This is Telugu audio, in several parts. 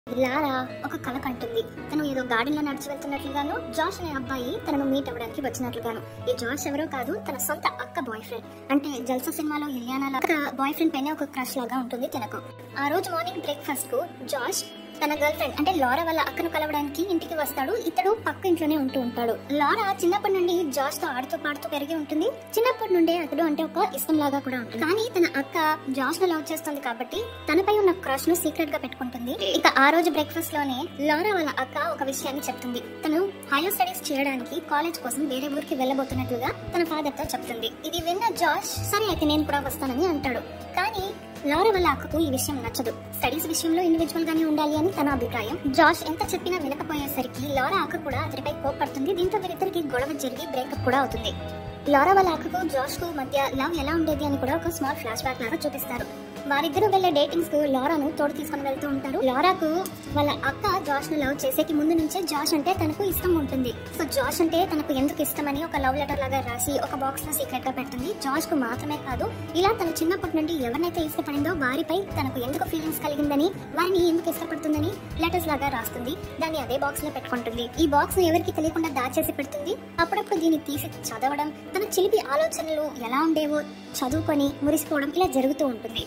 లారా ఒక కల కంటుంది తను ఏదో గార్డెన్ లో నడిచి వెళ్తున్నట్లుగాను జాష్ అనే అబ్బాయి తనను మీట్ అవ్వడానికి వచ్చినట్లుగాను ఈ జాష్ ఎవరో కాదు తన సొంత అక్క బాయ్ ఫ్రెండ్ అంటే జల్సా సినిమాలో ఇలియానా లాగా బాయ్ ఫ్రెండ్ పైన ఒక క్రష్ లాగా ఉంటుంది తనకు ఆ రోజు మార్నింగ్ బ్రేక్ఫాస్ట్ కు జాష్ తన గర్ల్ ఫ్రెండ్ అంటే లారా వాళ్ళ అక్కను కలవడానికి ఇంటికి వస్తాడు ఇతడు పక్క ఇంట్లోనే ఉంటూ ఉంటాడు లారా చిన్నప్పటి నుండి జాష్ తో ఆడుతూ పాడుతూ పెరిగి ఉంటుంది చిన్నప్పటి నుండే అతడు అంటే ఒక ఇష్టం లాగా కూడా ఉంటుంది కానీ తన అక్క జాష్ ను లవ్ చేస్తుంది కాబట్టి తనపై ఉన్న క్రష్ ను సీక్రెట్ గా పెట్టుకుంటుంది ఇక ఆ రోజు బ్రేక్ఫాస్ట్ లోనే లారా వాళ్ళ అక్క ఒక విషయాన్ని చెప్తుంది తను హైయర్ స్టడీస్ చేయడానికి కాలేజ్ కోసం వేరే ఊరికి వెళ్ళబోతున్నట్లుగా తన ఫాదర్ తో చెప్తుంది ఇది విన్న జాష్ సరే అయితే నేను కూడా వస్తానని అంటాడు కానీ లారా వాళ్ళ అక్కకు ఈ విషయం నచ్చదు స్టడీస్ విషయంలో ఇండివిజువల్ గానే ఉండాలి అని తన అభిప్రాయం జాష్ ఎంత చెప్పినా వినకపోయేసరికి లారా అక్క కూడా అతడిపై కోప్పడుతుంది దీంతో వీరిద్దరికి గొడవ జరిగి బ్రేకప్ కూడా అవుతుంది లారా వాళ్ళ అక్కకు జాష్ కు మధ్య లవ్ ఎలా ఉండేది అని కూడా ఒక స్మాల్ ఫ్లాష్ బ్యాక్ లాగా చూపిస్తారు వారిద్దరూ వెళ్లే డేటింగ్స్ కు లారాను తోడు తీసుకుని వెళ్తూ ఉంటారు లారాకు వాళ్ళ అక్క జాష్ ను లవ్ చేసేకి ముందు నుంచే జాష్ అంటే తనకు ఇష్టం ఉంటుంది సో జాష్ అంటే తనకు ఎందుకు ఇష్టమని ఒక లవ్ లెటర్ లాగా రాసి ఒక బాక్స్ లో సీక్రెట్ గా పెడుతుంది జాష్ కు మాత్రమే కాదు ఇలా తన చిన్నప్పటి నుండి ఎవరినైతే ఇష్టపడిందో వారిపై తనకు ఎందుకు ఫీలింగ్స్ కలిగిందని వారిని ఎందుకు ఇష్టపడుతుందని లెటర్స్ లాగా రాస్తుంది దాన్ని అదే బాక్స్ లో పెట్టుకుంటుంది ఈ బాక్స్ ను ఎవరికి తెలియకుండా దాచేసి పెడుతుంది అప్పుడప్పుడు దీన్ని తీసి చదవడం తన చిలిపి ఆలోచనలు ఎలా ఉండేవో చదువుకొని మురిసిపోవడం ఇలా జరుగుతూ ఉంటుంది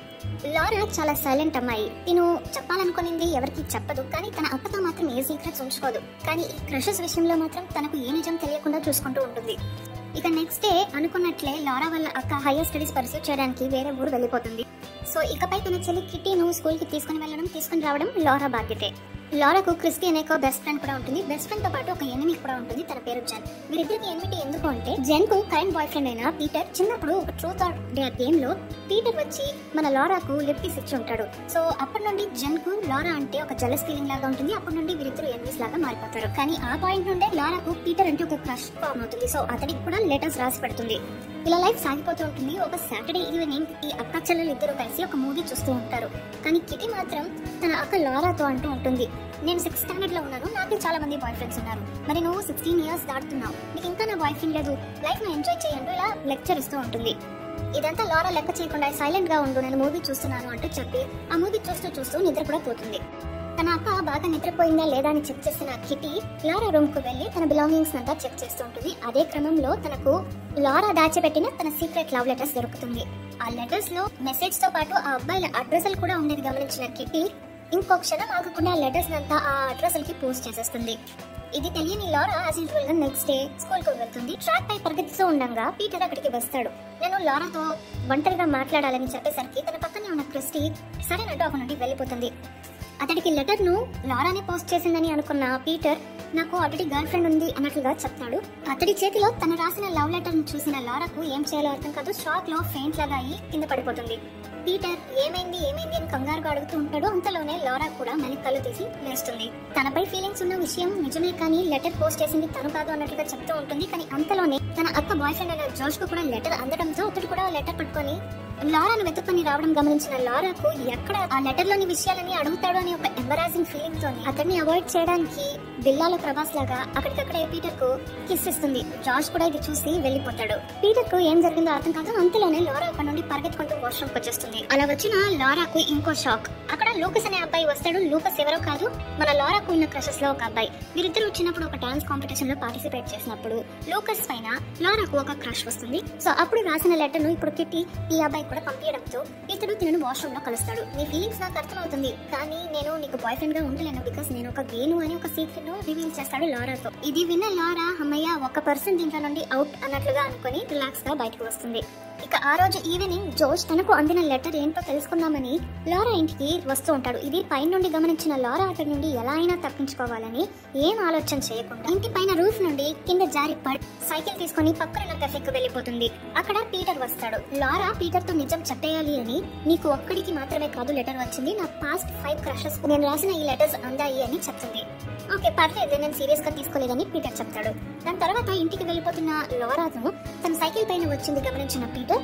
లారా చాలా సైలెంట్ అమ్మాయి తిను చెప్పాలనుకునింది ఎవరికి చెప్పదు కానీ తన అక్కతో మాత్రం ఏ సీక్రెట్స్ ఉంచుకోదు కానీ ఈ క్రషెస్ విషయంలో మాత్రం తనకు ఏ నిజం తెలియకుండా చూసుకుంటూ ఉంటుంది ఇక నెక్స్ట్ డే అనుకున్నట్లే లారా వల్ల అక్క హైయర్ స్టడీస్ పర్సూ చేయడానికి వేరే ఊరు వెళ్ళిపోతుంది సో ఇకపై తన చెల్లి కిట్టీను స్కూల్ కి తీసుకుని వెళ్ళడం తీసుకుని రావడం లారా బాధ్యతే లారాకు క్రిస్టి అనే ఒక బెస్ట్ ఫ్రెండ్ కూడా ఉంటుంది బెస్ట్ ఫ్రెండ్ తో పాటు ఒక ఎనిమి కూడా ఉంటుంది తన పేరు జెన్ వీరిద్దరికి ఎనిమిటి ఎందుకు అంటే జెన్ కు కరెంట్ బాయ్ ఫ్రెండ్ అయిన పీటర్ చిన్నప్పుడు ఒక ట్రూత్ ఆర్ డేర్ గేమ్ లో పీటర్ వచ్చి మన లారాకు లిప్ కిస్ ఇచ్చి ఉంటాడు సో అప్పటి నుండి జెన్ కు లారా అంటే ఒక జలస్ ఫీలింగ్ లాగా ఉంటుంది అప్పటి నుండి వీరిద్దరు ఎనిమిస్ లాగా మారిపోతారు కానీ ఆ పాయింట్ నుండే లారాకు పీటర్ అంటే ఒక క్రష్ ఫామ్ అవుతుంది సో అతడికి కూడా లెటర్స్ రాసి పెడుతుంది ఇలా లైఫ్ సాగిపోతూ ఉంటుంది ఒక సాటర్డే ఈవినింగ్ ఈ అక్క చెల్లెలు ఇద్దరు కలిసి ఒక మూవీ చూస్తూ ఉంటారు కానీ కిటి మాత్రం తన అక్క లారాతో అంటూ ఉంటుంది నేను సిక్స్త్ స్టాండర్డ్ లో ఉన్నాను నాకు చాలా మంది బాయ్ ఫ్రెండ్స్ ఉన్నారు మరి నువ్వు సిక్స్టీన్ ఇయర్స్ దాటుతున్నావు నీకు ఇంకా నా బాయ్ ఫ్రెండ్ లేదు లైఫ్ ను ఎంజాయ్ చేయండి ఇలా లెక్చర్ ఇస్తూ ఉంటుంది ఇదంతా లారా లెక్క చేయకుండా సైలెంట్ గా ఉండు నేను మూవీ చూస్తున్నాను అంటూ చెప్పి ఆ మూవీ చూస్తూ చూస్తూ నిద్ర కూడా పోతుంది తన అక్క బాగా నిద్రపోయిందా లేదా అని చెక్ చేసిన కిటి లారా రూమ్ కు వెళ్లి తన బిలాంగింగ్స్ అంతా చెక్ చేస్తూ ఉంటుంది అదే క్రమంలో తనకు లారా దాచిపెట్టిన తన సీక్రెట్ లవ్ లెటర్స్ దొరుకుతుంది ఆ లెటర్స్ లో మెసేజ్ తో పాటు ఆ అబ్బాయిల అడ్రస్ కూడా ఉండేది గమనించిన కిటి ఇంకో క్షణం ఆగకుండా లెటర్స్ అంతా ఆ అడ్రస్ కి పోస్ట్ చేసేస్తుంది ఇది తెలియని లారా యాజ్ యూజువల్ గా నెక్స్ట్ డే స్కూల్ కు వెళ్తుంది ట్రాక్ పై పరిగెత్తుతూ ఉండగా పీటర్ అక్కడికి వస్తాడు నేను లారాతో ఒంటరిగా మాట్లాడాలని చెప్పేసరికి తన పక్కనే ఉన్న క్రిస్టి సరేనట్టు అక్కడ నుండి వెళ్ళిపోతుంది అతడికి లెటర్ ను లారానే పోస్ట్ చేసిందని అనుకున్న పీటర్ నాకు ఆల్రెడీ గర్ల్ ఫ్రెండ్ ఉంది అన్నట్లుగా చెప్తాడు అతడి చేతిలో తను రాసిన లవ్ లెటర్ ను చూసిన లారాకు ఏం చేయాలో అర్థం కాదు షాక్ లో ఫెయింట్ లాగా అయ్యి కింద పడిపోతుంది పీటర్ ఏమైంది ఏమైంది అని కంగారుగా అడుగుతూ ఉంటాడు అంతలోనే లారా కూడా మెలిక్ కళ్ళు తీసి లేస్తుంది తనపై ఫీలింగ్స్ ఉన్న విషయం నిజమే కానీ లెటర్ పోస్ట్ చేసింది తను కాదు అన్నట్లుగా చెప్తూ ఉంటుంది కానీ అంతలోనే తన అక్క బాయ్ ఫ్రెండ్ అయిన జోష్ కు కూడా లెటర్ అందడంతో అతడు కూడా లెటర్ పట్టుకొని లారాను వెతుక్కొని రావడం గమనించిన లారాకు ఎక్కడ ఆ లెటర్ లోని విషయాలని అడుగుతాడు అని ఒక ఎంబరాసింగ్ ఫీలింగ్ తోని అతన్ని అవాయిడ్ చేయడానికి బిల్లాల ప్రభాస్ లాగా అక్కడికక్కడే పీటర్ కు కిస్ ఇస్తుంది జాష్ కూడా ఇది చూసి వెళ్ళిపోతాడు పీటర్ కు ఏం జరిగిందో అర్థం కాదు అంతలోనే లారా అక్కడ నుండి పరిగెత్తుకుంటూ వాష్రూమ్ వచ్చేస్తుంది అలా వచ్చిన లారాకు ఇంకో షాక్ అక్కడ లూకస్ అనే అబ్బాయి వస్తాడు లూకస్ ఎవరో కాదు మన లారాకు ఉన్న క్రషెస్ లో ఒక అబ్బాయి వీరిద్దరు వచ్చినప్పుడు ఒక డాన్స్ కాంపిటీషన్ లో పార్టిసిపేట్ చేసినప్పుడు లూకస్ పైన లారాకు ఒక క్రష్ వస్తుంది సో అప్పుడు రాసిన లెటర్ ను ఇప్పుడు కిట్టి ఈ అబ్బాయి కూడా పంపించడంతో ఇతడు తినను వాష్రూమ్ లో కలుస్తాడు నీ ఫీలింగ్స్ నాకు అర్థమవుతుంది కానీ నేను నీకు బాయ్ ఫ్రెండ్ గా ఉండలేను బికాస్ నేను ఒక గేను అని ఒక సీక్రెట్ ను రివీల్ చేస్తాడు లారాతో ఇది విన్న లారా అమ్మయ్య ఒక పర్సన్ దీంట్లో నుండి అవుట్ అన్నట్లుగా అనుకుని రిలాక్స్ గా బయటకు వస్తుంది ఇక ఆ రోజు ఈవినింగ్ జోష్ తనకు అందిన లెటర్ ఏంటో తెలుసుకుందామని లారా ఇంటికి వస్తూ ఉంటాడు ఇది పై నుండి గమనించిన లారా అతడి నుండి ఎలా అయినా తప్పించుకోవాలని ఏం ఆలోచన చేయకుండా ఇంటి పైన రూఫ్ నుండి కింద జారి పడి సైకిల్ తీసుకొని పక్కన కెఫెక్ వెళ్ళిపోతుంది అక్కడ పీటర్ వస్తాడు లారా పీటర్ తో నిజం చెప్పేయాలి అని నీకు ఒక్కడికి మాత్రమే కాదు లెటర్ వచ్చింది నా పాస్ట్ ఫైవ్ క్రషెస్ నేను రాసిన ఈ లెటర్స్ అందాయి అని చెప్తుంది ఓకే పర్లేదు నేను సీరియస్ గా తీసుకోలేదని పీటర్ చెప్తాడు దాని తర్వాత ఇంటికి వెళ్ళిపోతున్న లారాను తన సైకిల్ పైన వచ్చింది గమనించిన పీటర్ నేను ఇంట్లో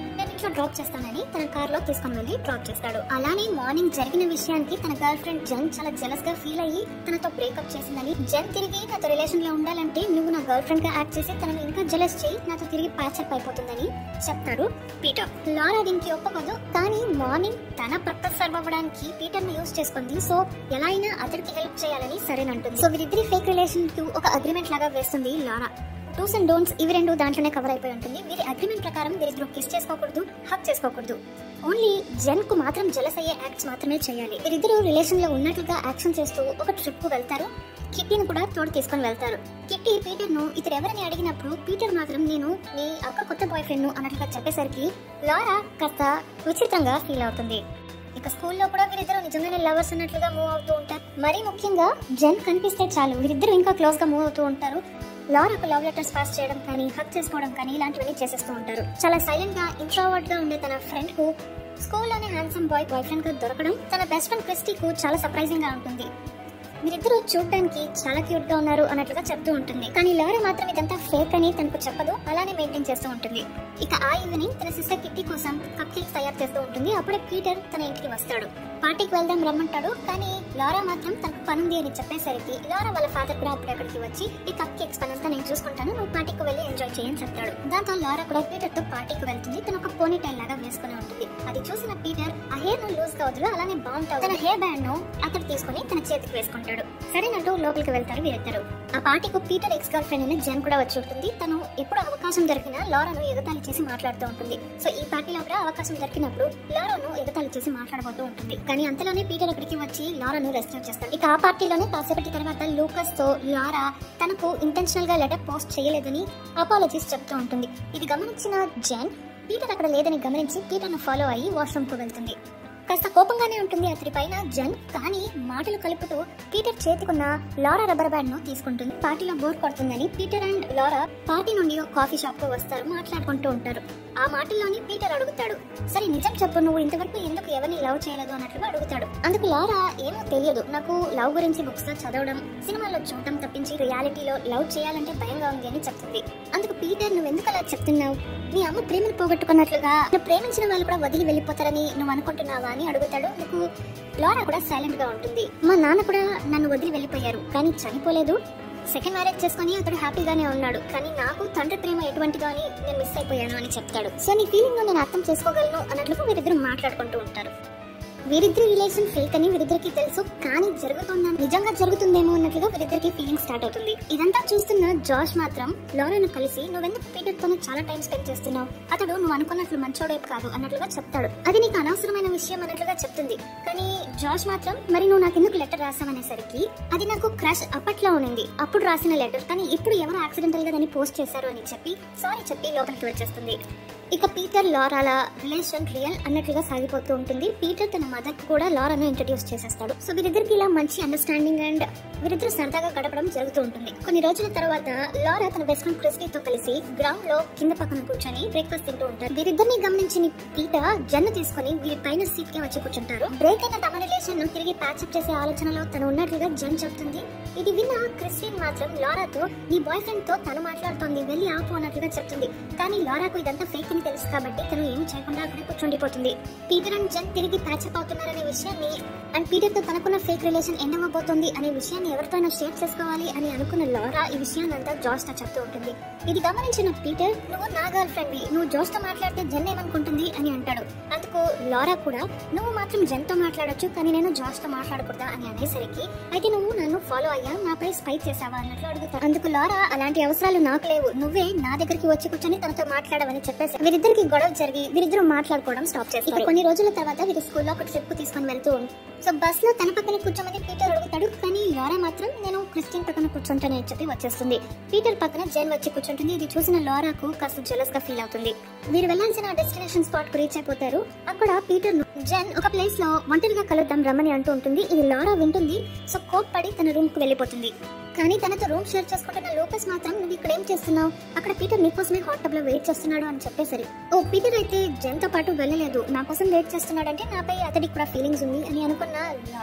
ఇంట్లో డ్రాప్ చేస్తానని తన కార్ లో తీసుకొని వెళ్ళి డ్రాప్ చేస్తాడు అలానే మార్నింగ్ జరిగిన విషయానికి తన గర్ల్ ఫ్రెండ్ జన్ చాలా జెలస్ గా ఫీల్ అయ్యి తనతో బ్రేకప్ చేసిందని జన్ తిరిగి నాతో రిలేషన్ లో ఉండాలంటే నువ్వు నా గర్ల్ ఫ్రెండ్ గా యాక్ట్ చేసి తనని ఇంకా జెలస్ చేయి నాతో తిరిగి ప్యాచప్ అయిపోతుందని చెప్తాడు పీటర్ లారా దీనికి ఒప్పుకోదు కానీ మార్నింగ్ తన పర్పస్ సర్వ్ అవ్వడానికి పీటర్ ని యూస్ చేసుకుంది సో ఎలా అయినా అతడికి హెల్ప్ చేయాలని సరేనంటుంది సో వీరిద్దరి ఫేక్ రిలేషన్ కి ఒక అగ్రిమెంట్ లాగా వేస్తుంది లారా డూస్ అండ్ డోంట్స్ ఇవి రెండు దాంట్లోనే కవర్ అయిపోయి ఉంటుంది వీరి అగ్రిమెంట్ ప్రకారం వీరిద్దరు కిస్ చేసుకోకూడదు హక్ చేసుకోకూడదు ఓన్లీ జెన్ కు మాత్రం జలస్ అయ్యే యాక్ట్స్ మాత్రమే చేయాలి వీరిద్దరు రిలేషన్ లో ఉన్నట్లుగా యాక్షన్ చేస్తూ ఒక ట్రిప్ కు వెళ్తారు కిట్టీని కూడా తోడు తీసుకొని వెళ్తారు కిట్టి పీటర్ ను ఇతరు ఎవరిని అడిగినప్పుడు పీటర్ మాత్రం నేను నీ అక్క కొత్త బాయ్ ఫ్రెండ్ ను అన్నట్లుగా చెప్పేసరికి లారా కాస్త విచిత్రంగా ఫీల్ అవుతుంది ఇక స్కూల్లో కూడా వీరిద్దరు నిజంగానే లవర్స్ అన్నట్లుగా మూవ్ అవుతూ ఉంటారు మరీ ముఖ్యంగా జెన్ కనిపిస్తే చాలు వీరిద్దరు ఇంకా క్లోజ్ గా మూవ్ అవుతూ ఉంటారు లారాకు లవ్ లెటర్స్ పాస్ చేయడం కానీ హక్ చేసుకోవడం కానీ ఇలాంటివన్నీ చేసేస్తూ ఉంటారు చాలా సైలెంట్ గా ఇంట్రోవర్ట్ గా ఉండే తన ఫ్రెండ్ కు స్కూల్లోనే హ్యాండ్సమ్ బాయ్ బాయ్ ఫ్రెండ్ గా దొరకడం తన బెస్ట్ ఫ్రెండ్ క్రిస్టీకు చాలా సర్ప్రైజింగ్ గా ఉంటుంది మీరిద్దరూ చూడడానికి చాలా క్యూట్ గా ఉన్నారు అన్నట్లుగా చెప్తూ ఉంటుంది కానీ లారా మాత్రం ఇదంతా ఫేక్ అని తనకు చెప్పదు అలానే మెయింటైన్ చేస్తూ ఉంటుంది ఇక ఆ ఈవినింగ్ తన సిస్టర్ కిట్టి కోసం కప్ కేక్స్ తయారు చేస్తూ ఉంటుంది అప్పుడే పీటర్ తన ఇంటికి వస్తాడు పార్టీకి వెళ్దాం రమ్మంటాడు కానీ లారా మాత్రం తనకు పనుంది అని చెప్పేసరికి లారా వాళ్ళ ఫాదర్ కూడా అప్పుడు అక్కడికి వచ్చి ఈ కప్ కేక్స్ పనంతా నేను చూసుకుంటాను నువ్వు పార్టీకి వెళ్ళి ఎంజాయ్ చేయని చెప్తాడు దాంతో లారా కూడా పీటర్ తో పార్టీకి వెళ్తుంది తన ఒక పోనీ టైల్ లాగా వేసుకుని ఉంటుంది అది చూసిన పీటర్ ఆ హెయిర్ ను లూజ్ గా వదిలి అలానే బాగుంటావు తన హెయిర్ బ్యాండ్ ను అతడు తీసుకుని తన చేతికి వేసుకుంటాడు సరేనంటూ లోపలికి వెళ్తారు వీరిద్దరు ఆ పార్టీకి పీటర్ ఎక్స్ గర్ల్ ఫ్రెండ్ అయిన జెన్ కూడా వచ్చి ఉంటుంది తను ఎప్పుడు అవకాశం దొరికినా లారాను ఎగతాళి చేసి మాట్లాడుతూ ఉంటుంది సో ఈ పార్టీలో కూడా అవకాశం దొరికినప్పుడు లారాను ఎగతాళి చేసి మాట్లాడబోతూ ఉంటుంది కానీ అంతలోనే పీటర్ అక్కడికి వచ్చి లారాను రెస్క్యూ చేస్తాడు ఇక ఆ పార్టీలోనే కాసేపటి తర్వాత లూకస్ తో లారా తనకు ఇంటెన్షనల్ గా లెటర్ పోస్ట్ చేయలేదని అపాలజీస్ చెప్తూ ఉంటుంది ఇది గమనించిన జెన్ పీటర్ అక్కడ లేదని గమనించి పీటర్ ను ఫాలో అయ్యి వాష్రూమ్ కు వెళ్తుంది కాస్త కోపంగానే ఉంటుంది అతడి పైన జన్ కానీ మాటలు కలుపుతూ పీటర్ చేతికున్న లారా రబ్బర్ బ్యాండ్ ను తీసుకుంటుంది పార్టీలో బోర్ కొడుతుందని పీటర్ అండ్ లారా పార్టీ నుండి ఒక కాఫీ షాప్ కు వస్తారు మాట్లాడుకుంటూ ఉంటారు ఆ మాటల్లోని పీటర్ అడుగుతాడు సరే నిజం చెప్పు నువ్వు ఇంతవరకు ఎందుకు ఎవరిని లవ్ చేయలేదు అన్నట్లుగా అడుగుతాడు అందుకు లారా ఏమో తెలియదు నాకు లవ్ గురించి బుక్స్ లో చదవడం సినిమాలో చూడటం తప్పించి రియాలిటీలో లవ్ చేయాలంటే భయంగా ఉంది అని చెప్తుంది అందుకు పీటర్ నువ్వు ఎందుకు అలా చెప్తున్నావు నీ అమ్మ ప్రేమను పోగొట్టుకున్నట్లుగా నువ్వు ప్రేమించిన వాళ్ళు కూడా వదిలి వెళ్ళిపోతారని నువ్వు అనుకుంటున్నావా అని అడుగుతాడు నీకు లారా కూడా సైలెంట్ గా ఉంటుంది మా నాన్న కూడా నన్ను వదిలి వెళ్ళిపోయారు కానీ చనిపోలేదు సెకండ్ మ్యారేజ్ చేసుకొని అతడు హ్యాపీగానే ఉన్నాడు కానీ నాకు తండ్రి ప్రేమ ఎటువంటిదో అని నేను మిస్ అయిపోయాను అని చెప్తాడు సో నీ ఫీలింగ్ నేను అర్థం చేసుకోగలను అన్నట్లుగా వీరిద్దరు మాట్లాడుకుంటూ ఉంటారు వీరిద్దరి రిలేషన్ ఫేక్ అని వీరిద్దరికి తెలుసు కానీ జరుగుతుందని నిజంగా జరుగుతుందేమో అన్నట్లుగా వీరిద్దరికి ఫీలింగ్ స్టార్ట్ అవుతుంది ఇదంతా చూస్తున్న జాష్ మాత్రం లోరాను కలిసి నువ్వెందుకు పీటర్ తోనే చాలా టైం స్పెండ్ చేస్తున్నావు అతడు నువ్వు అనుకున్నట్లు మంచోడే కాదు అన్నట్లుగా చెప్తాడు అది నీకు అనవసరమైన విషయం అన్నట్లుగా చెప్తుంది కానీ జాష్ మాత్రం మరి నువ్వు నాకు ఎందుకు లెటర్ రాసావనేసరికి అది నాకు క్రష్ అప్పట్లో ఉన్నింది అప్పుడు రాసిన లెటర్ కానీ ఇప్పుడు ఎవరు యాక్సిడెంటల్ గా దాన్ని పోస్ట్ చేశారు అని చెప్పి సారీ చెప్పి లోపలికి వచ్చేస్తుంది ఇక పీటర్ లారాల రిలేషన్ రియల్ అన్నట్లుగా సాగిపోతూ ఉంటుంది పీటర్ తన మదర్ కూడా లారాను ఇంట్రడ్యూస్ చేసేస్తాడు సో వీరిద్దరికి ఇలా మంచి అండర్స్టాండింగ్ అండ్ వీరిద్దరు సరదాగా గడపడం జరుగుతూ ఉంటుంది కొన్ని రోజుల తర్వాత లారా తన బెస్ట్ ఫ్రెండ్ క్రిస్టీతో కలిసి గ్రౌండ్ లో కింద పక్కన కూర్చొని బ్రేక్ఫాస్ట్ తింటూ ఉంటారు వీరిద్దరిని గమనించిన పీటర్ జన్ను తీసుకొని వీరి పైన సీట్ కి వచ్చి కూర్చుంటారు బ్రేక్ అయిన తమ రిలేషన్ ను తిరిగి ప్యాచప్ చేసే ఆలోచనలో తను ఉన్నట్లుగా జన్ చెప్తుంది ఇది విన్న క్రిస్టిన్ మాత్రం లారాతో నీ బాయ్ ఫ్రెండ్ తో తను మాట్లాడుతోంది వెళ్ళి ఆపు అన్నట్లుగా చెప్తుంది కానీ లారాకు ఇదంతా ఫేక్ అని తెలుసు కాబట్టి తను ఏమీ చేయకుండా అక్కడే కూర్చుండిపోతుంది పీటర్ అండ్ జన్ తిరిగి ప్యాచప్ అవుతున్నారనే విషయాన్ని అండ్ పీటర్ తో తనకున్న ఫేక్ రిలేషన్ ఎండ్ అవ్వబోతోంది అనే విషయాన్ని ఎవరితోనైనా షేర్ చేసుకోవాలి అని అనుకున్న లారా ఈ విషయాన్ని అంతా జాస్ తో చెప్తూ ఉంటుంది ఇది గమనించిన పీటర్ నువ్వు నా గర్ల్ ఫ్రెండ్ నువ్వు జోస్ తో మాట్లాడితే జన్ ఏమనుకుంటుంది అని అంటాడు అందుకు లారా కూడా నువ్వు మాత్రం జన్ తో మాట్లాడొచ్చు కానీ నేను జాస్ తో మాట్లాడకూడదా అని అనేసరికి అయితే నువ్వు నన్ను ఫాలో అయ్యా నాపై స్పై చేసావా అన్నట్లు అడుగుతాడు అందుకు లారా అలాంటి అవసరాలు నాకు లేవు నువ్వే నా దగ్గరికి వచ్చి కూర్చొని తనతో మాట్లాడవని చెప్పేసి వీరిద్దరికి గొడవ జరిగి వీరిద్దరు మాట్లాడుకోవడం స్టాప్ చేస్తారు ఇక కొన్ని రోజుల తర్వాత వీరి స్కూల్లో ఒక ట్రిప్ కు తీసుకొని వెళ్తూ ఉంటారు సో బస్ లో తన పక్కన కూర్చోమని పీటర్ అడుగుతాడు కానీ లారా మాత్రం నేను క్రిస్టియన్ పక్కన కూర్చుంటానని చెప్పి వచ్చేస్తుంది పీటర్ పక్కన జెన్ వచ్చి కూర్చుంటుంది ఇది చూసిన లారాకు కాస్త జెలస్ గా ఫీల్ అవుతుంది వీరు వెళ్ళాల్సిన డెస్టినేషన్ స్పాట్ కు రీచ్ అయిపోతారు అక్కడ పీటర్ ను జెన్ ఒక ప్లేస్ లో ఒంటరిగా కలుద్దాం రమ్మని అంటూ ఉంటుంది ఇది లారా వింటుంది సో కోప్పడి తన రూమ్ కు వెళ్ళిపోతుంది కానీ తనతో రూమ్ షేర్ చేసుకుంటున్న లోకస్ మాత్రం నువ్వు ఇక్కడ ఏం చేస్తున్నావు అక్కడ పీటర్ నీకోసమే హాట్ టబ్ లో వెయిట్ చేస్తున్నాడు అని చెప్పేసరి ఓ పీటర్ అయితే జెన్ తో పాటు వెళ్ళలేదు నా కోసం వెయిట్ చేస్తున్నాడంటే నాపై అతడికి కూడా ఫీలింగ్స్ ఉంది అని అనుకున్న లారా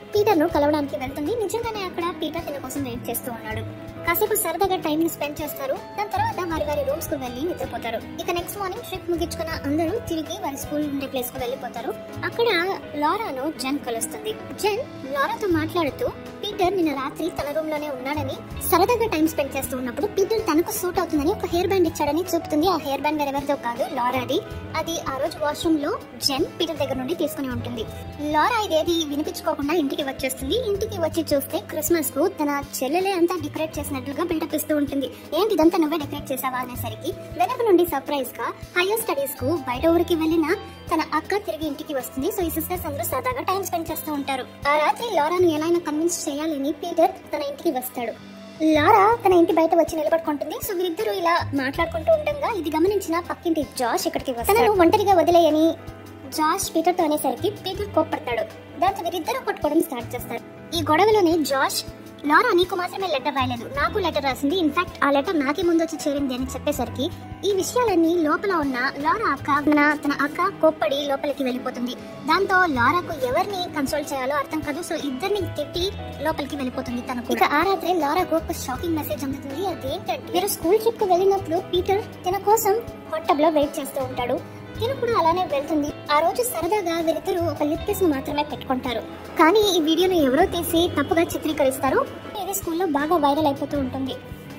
పీటర్ ను కలవడానికి వెళ్తుంది నిజంగానే అక్కడ పీటర్ తన కోసం వెయిట్ చేస్తూ ఉన్నాడు కాసేపు సరదాగా టైం ని స్పెండ్ చేస్తారు దాని తర్వాత వారి వారి రూమ్స్ కు వెళ్లి నిద్రపోతారు ఇక నెక్స్ట్ మార్నింగ్ ట్రిప్ ముగించుకున్న అందరూ తిరిగి వారి స్కూల్ ఉండే ప్లేస్ కు వెళ్ళిపోతారు అక్కడ లారాను జెన్ కలుస్తుంది జెన్ లారాతో మాట్లాడుతూ పీటర్ నిన్న రాత్రి తన రూమ్ లోనే ఉన్నాడని సరదాగా టైం స్పెండ్ చేస్తూ ఉన్నప్పుడు పీటర్ తనకు సూట్ అవుతుందని ఒక హెయిర్ బ్యాండ్ ఇచ్చాడని చెప్తుంది ఆ హెయిర్ బ్యాండ్ వేరెవరిదో కాదు లారాది అది ఆ రోజు వాష్రూమ్ లో జెన్ పీటర్ దగ్గర నుండి తీసుకుని ఉంటుంది లారా ఇదేది వినిపించుకోకుండా ఇంటికి వచ్చేస్తుంది ఇంటికి వచ్చి చూస్తే క్రిస్మస్ కు తన చెల్లెలే అంతా డెకరేట్ చేసినట్లుగా బిల్డప్ ఇస్తూ ఉంటుంది ఏంటి ఇదంతా నువ్వే డెకరేట్ చేసావా అనేసరికి వెనక నుండి సర్ప్రైజ్ గా హైయర్ స్టడీస్ కు బయట ఊరికి వెళ్ళిన తన అక్క తిరిగి ఇంటికి వస్తుంది సో ఈ సిస్టర్స్ అందరూ సరదాగా టైం స్పెండ్ చేస్తూ ఉంటారు ఆ రాత్రి లారాను ఎలా అయినా కన్విన్స్ చేయాలని పీటర్ తన ఇంటికి వస్తాడు లారా తన ఇంటి బయట వచ్చి నిలబడుకుంటుంది సో వీరిద్దరూ ఇలా మాట్లాడుకుంటూ ఉండగా ఇది గమనించిన పక్కింటి జాష్ ఇక్కడికి వస్తాడు తనను ఒంటరిగా వదిలేయని జాష్ పీటర్ తో అనేసరికి పీటర్ కోప్పడతాడు దాంతో వీరిద్దరూ కొట్టుకోవడం స్టార్ట్ చేస్తారు ఈ గొడవలోనే జాష్ లారా నీకు మాత్రమే లెటర్ రాయలేదు నాకు లెటర్ రాసింది ఇన్ఫాక్ట్ ఆ లెటర్ నాకే ముందు వచ్చి చేరింది అని చెప్పేసరికి ఈ విషయాలన్నీ లోపల ఉన్న లారా అక్క మన తన అక్క కోప్పడి లోపలికి వెళ్ళిపోతుంది దాంతో లారాకు ఎవరిని కన్సోల్ చేయాలో అర్థం కాదు సో ఇద్దరిని తిట్టి లోపలికి వెళ్ళిపోతుంది తనకు ఇక ఆ రాత్రి లారాకు ఒక షాకింగ్ మెసేజ్ అందుతుంది అదేంటంటే మీరు స్కూల్ ట్రిప్ కు వెళ్ళినప్పుడు పీటర్ తన కోసం హాట్ టబ్ లో వెయిట్ చేస్తూ ఉంటాడు తిను కూడా అలానే వెళ్తుంది ఆ రోజు సరదాగా వీరిద్దరూ ఒక లిప్ కిస్ ను మాత్రమే పెట్టుకుంటారు కానీ ఈ వీడియోను ఎవరో తీసి తప్పుగా చిత్రీకరిస్తారు ఇది స్కూల్లో బాగా వైరల్ అయిపోతూ ఉంటుంది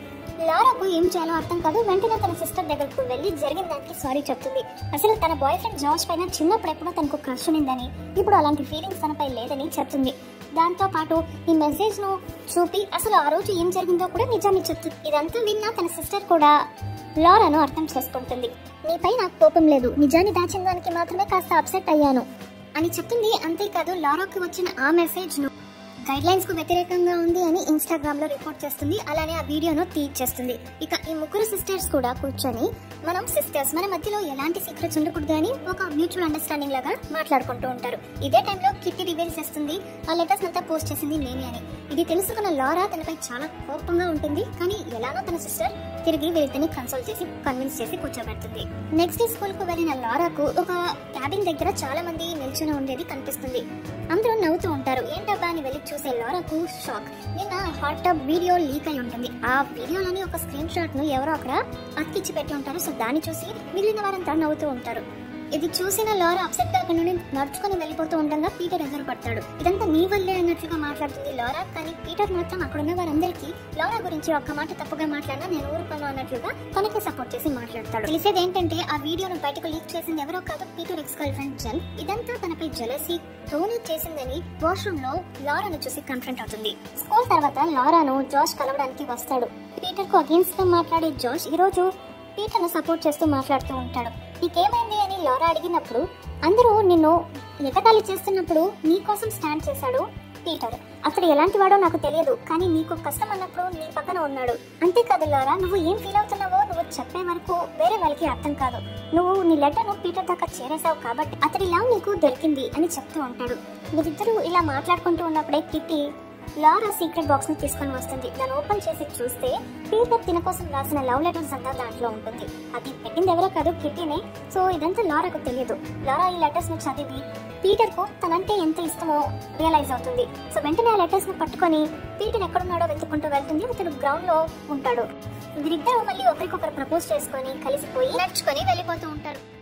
లారాకు ఏం చేయాలో అర్థం కాదు వెంటనే తన సిస్టర్ దగ్గరకు వెళ్ళి జరిగిన దానికి సారీ చెప్తుంది అసలు తన బాయ్ ఫ్రెండ్ జార్జ్ పైన చిన్నప్పుడు ఎప్పుడో తనకు క్రష్ ఉన్నిందని ఇప్పుడు అలాంటి ఫీలింగ్స్ తనపై లేదని చెప్తుంది దాంతో పాటు ఈ మెసేజ్ ను చూపి అసలు ఆ రోజు ఏం జరిగిందో కూడా నిజాన్ని చెప్తుంది ఇదంతా విన్నా తన సిస్టర్ కూడా లారాను అర్థం చేసుకుంటుంది నీపై నాకు కోపం లేదు నిజాన్ని దాచిన దానికి మాత్రమే కాస్త అప్సెట్ అయ్యాను అని చెప్తుంది అంతేకాదు లారాకు వచ్చిన ఆ మెసేజ్ ను గైడ్ లైన్స్ కు వ్యతిరేకంగా ఉంది అని ఇన్స్టాగ్రామ్ లో రిపోర్ట్ చేస్తుంది అలానే ఆ వీడియోను తీర్చేస్తుంది ఇక ఈ ముగ్గురు సిస్టర్స్ కూడా కూర్చొని మనం సిస్టర్స్ మన మధ్యలో ఎలాంటి సీక్రెట్స్ ఉండకూడదు అని ఒక మ్యూచువల్ అండర్స్టాండింగ్ లాగా మాట్లాడుకుంటూ ఉంటారు ఇదే టైంలో కిట్టి రివీల్ చేస్తుంది ఆ లెటర్స్ అంతా పోస్ట్ చేసింది నేనే అని ఇది తెలుసుకున్న లారా తనపై చాలా కోపంగా ఉంటుంది కానీ ఎలానో తన సిస్టర్ తిరిగి వీరిద్దరిని కన్సల్ట్ చేసి కన్విన్స్ చేసి కూర్చోబెడుతుంది నెక్స్ట్ డే స్కూల్ కు వెళ్ళిన లారాకు ఒక క్యాబిన్ దగ్గర చాలా మంది నిల్చుని ఉండేది కనిపిస్తుంది అందరూ నవ్వుతూ ఉంటారు ఏంటబ్బా అని వెళ్ళి చూసే లారాకు షాక్ నిన్న హాట్ టబ్ వీడియో లీక్ అయి ఉంటుంది ఆ వీడియోలోని ఒక స్క్రీన్ షాట్ ను ఎవరో అక్కడ అతికిచ్చి పెట్టి ఉంటారు సో దాన్ని చూసి మిగిలిన వారంతా నవ్వుతూ ఉంటారు ఇది చూసిన లారా అప్సెట్ గా అక్కడ నుండి నడుచుకుని వెళ్ళిపోతూ ఉండగా పీటర్ ఎదురు పడతాడు ఇదంతా నీ వల్లే అన్నట్లుగా మాట్లాడుతుంది లారా కానీ పీటర్ మాత్రం అక్కడ ఉన్న వారందరికీ లారా గురించి ఒక్క మాట తప్పుగా మాట్లాడినా నేను ఊరుకోను అన్నట్లుగా తనకి సపోర్ట్ చేసి మాట్లాడతాడు తెలిసేది ఏంటంటే ఆ వీడియోను బయటకు లీక్ చేసింది ఎవరో కాదు Peter ex girlfriend Jen ఇదంతా తనపై జలసి తోనే చేసిందని వాష్రూమ్ లో లారాను చూసి కన్ఫ్రంట్ అవుతుంది స్కూల్ తర్వాత లారాను జాష్ కలవడానికి వస్తాడు పీటర్ కు అగేన్స్ట్ గా మాట్లాడే జాష్ ఈ రోజు పీటర్ ను సపోర్ట్ చేస్తూ మాట్లాడుతూ ఉంటాడు నీకేమైంది అని లారా అడిగినప్పుడు అందరూ నిన్ను ఎగతాళి చేస్తున్నప్పుడు నీ కోసం స్టాండ్ చేశాడు పీటర్ అతడు ఎలాంటి వాడో నాకు తెలియదు కానీ నీకు కష్టం అన్నప్పుడు నీ పక్కన ఉన్నాడు అంతేకాదు లారా నువ్వు ఏం ఫీల్ అవుతున్నావో నువ్వు చెప్పే వరకు వేరే వాళ్ళకి అర్థం కాదు నువ్వు నీ లెటర్ను పీటర్ దాకా చేరేసావు కాబట్టి అతడి లవ్ నీకు దొరికింది అని చెప్తూ ఉంటాడు మీరిద్దరూ ఇలా మాట్లాడుకుంటూ ఉన్నప్పుడే కిట్టి లారా సీక్రెట్ బాక్స్ ని తీసుకొని వస్తుంది దాన్ని ఓపెన్ చేసి చూస్తే పీటర్ తిన కోసం రాసిన లవ్ లెటర్స్ అంతా దాంట్లో ఉంటుంది అది పెట్టింది ఎవరో కాదు కిట్టీనే సో ఇదంతా లారాకు తెలియదు లారా ఈ లెటర్స్ ని చదివి పీటర్ కు తనంటే ఎంత ఇష్టమో రియలైజ్ అవుతుంది సో వెంటనే ఆ లెటర్స్ ని పట్టుకొని పీటర్ ఎక్కడున్నాడో వెతుక్కుంటూ వెళ్తుంది అతడు గ్రౌండ్ లో ఉంటాడు వీరిద్దరూ మళ్ళీ ఒకరికొకరు ప్రపోజ్ చేసుకొని కలిసిపోయి నడుచుకొని వెళ్ళిపోతూ ఉంటారు